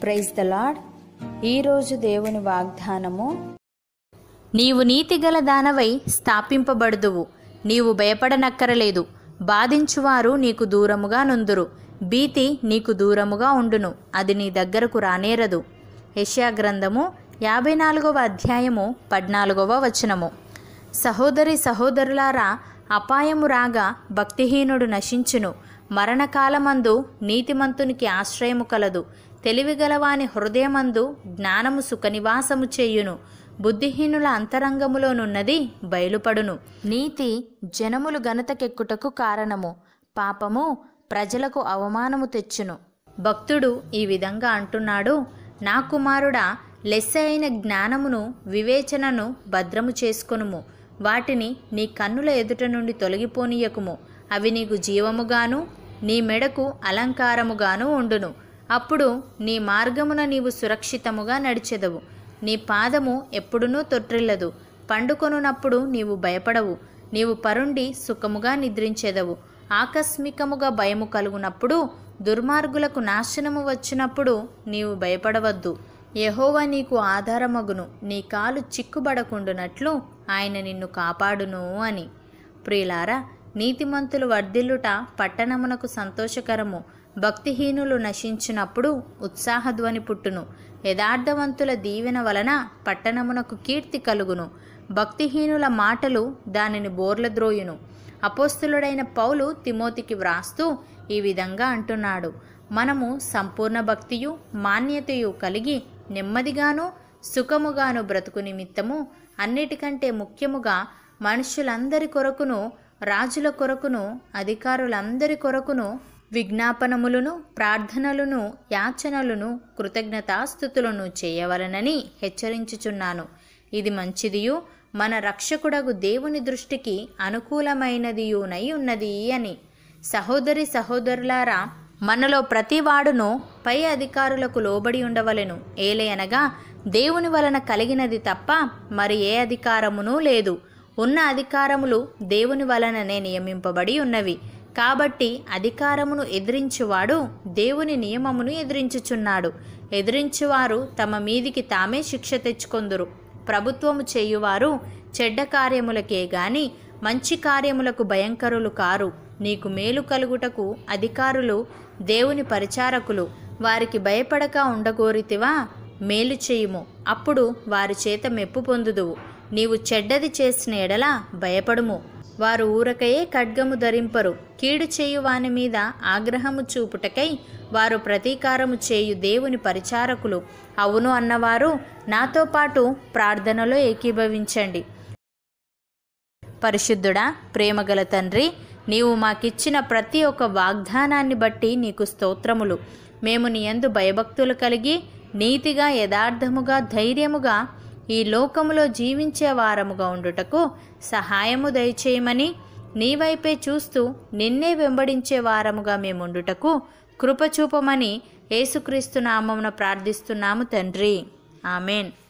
praise the lord ఈరోజు దేవుని వాగ్దానము నీవు నీతిగల దానవై స్థాపింపబడుదువు నీవు భయపడనక్కరలేదు బాధించువారు నీకు దూరముగా నుందురు భీతి నీకు దూరముగా ఉండును అది నీ దగ్గరకు రానేరదు యెషయా గ్రంథము యాభై నాలుగవ అధ్యాయము పద్నాలుగవ వచనము సహోదరి సహోదరులారా అపాయము రాగా భక్తిహీనుడు నశించును మరణకాలమందు నీతిమంతునికి ఆశ్రయము కలదు తెలివిగలవాని హృదయమందు జ్ఞానము సుఖనివాసము చేయును బుద్ధిహీనుల అంతరంగములోనున్నది బయలుపడును నీతి జనములు ఘనతకెక్కుటకు కారణము పాపము ప్రజలకు అవమానము తెచ్చును భక్తుడు ఈ విధంగా అంటున్నాడు నా కుమారుడా లెస్స అయిన జ్ఞానమును వివేచనను భద్రము చేసుకొనుము వాటిని నీ కన్నుల ఎదుట నుండి తొలగిపోనీయకుము అవి నీకు జీవముగాను నీ మెడకు అలంకారముగాను ఉండును అప్పుడు నీ మార్గమున నీవు సురక్షితముగా నడిచెదవు నీ పాదము ఎప్పుడునూ తొట్రిల్లదు పండుకొనున్నప్పుడు నీవు భయపడవు నీవు పరుండి సుఖముగా నిద్రించెదవు ఆకస్మికముగా భయము కలుగునప్పుడు దుర్మార్గులకు నాశనము వచ్చినప్పుడు నీవు భయపడవద్దు యెహోవా నీకు ఆధారమగును నీ కాలు చిక్కుబడకుండునట్లు ఆయన నిన్ను కాపాడును అని ప్రియులారా నీతిమంతులు వర్ధిల్లుట పట్టణమునకు సంతోషకరము భక్తిహీనులు నశించినప్పుడు ఉత్సాహధ్వని పుట్టును యథార్థవంతుల దీవెన వలన పట్టణమునకు కీర్తి కలుగును భక్తిహీనుల మాటలు దానిని బోర్లద్రోయును అపోస్తులుడైన పౌలు తిమోతికి వ్రాస్తూ ఈ విధంగా అంటున్నాడు మనము సంపూర్ణ భక్తియు మాన్యతయు కలిగి నెమ్మదిగాను సుఖముగాను బ్రతుకు నిమిత్తము అన్నిటికంటే ముఖ్యముగా మనుషులందరి కొరకును రాజుల కొరకును అధికారులందరి కొరకును విజ్ఞాపనములను ప్రార్థనలను యాచనలను కృతజ్ఞతాస్థుతులను చేయవలనని హెచ్చరించుచున్నాను ఇది మంచిదియు మన రక్షకుడగు దేవుని దృష్టికి అనుకూలమైనదియునై ఉన్నది అని సహోదరి సహోదరులారా మనలో ప్రతివాడును పై అధికారులకు లోబడి ఉండవలెను ఏలయనగా దేవుని వలన కలిగినది తప్ప మరి ఏ అధికారమునూ లేదు ఉన్న అధికారములు దేవుని వలననే నియమింపబడి ఉన్నవి కాబట్టి అధికారమును ఎదిరించువాడు దేవుని నియమమును ఎదిరించుచున్నాడు ఎదిరించువారు తమ మీదికి తామే శిక్ష తెచ్చుకొందురు ప్రభుత్వము చేయువారు చెడ్డ కార్యములకే గాని మంచి కార్యములకు భయంకరులు కారు నీకు మేలు కలుగుటకు అధికారులు దేవుని పరిచారకులు వారికి భయపడక ఉండగోరితివా మేలు చేయుము అప్పుడు వారి చేత మెప్పు పొందుదువు నీవు చెడ్డది చేసిన ఎడల భయపడుము వారు ఊరకయే ఖడ్గము ధరింపరు కీడు చేయు వాని మీద ఆగ్రహము చూపుటకై వారు ప్రతీకారము చేయు దేవుని పరిచారకులు అవును అన్నవారు నాతో పాటు ప్రార్థనలో ఏకీభవించండి పరిశుద్ధుడా ప్రేమగల తండ్రి నీవు మాకిచ్చిన ప్రతి ఒక్క వాగ్దానాన్ని బట్టి నీకు స్తోత్రములు మేము నీ యందు భయభక్తులు కలిగి నీతిగా యథార్థముగా ధైర్యముగా ఈ లోకములో జీవించే వారముగా ఉండుటకు సహాయము దయచేయమని నీ వైపే చూస్తూ నిన్నే వెంబడించే వారముగా మేముండుటకు కృపచూపమని యేసుక్రీస్తు నామమున ప్రార్థిస్తున్నాము తండ్రి ఆమెన్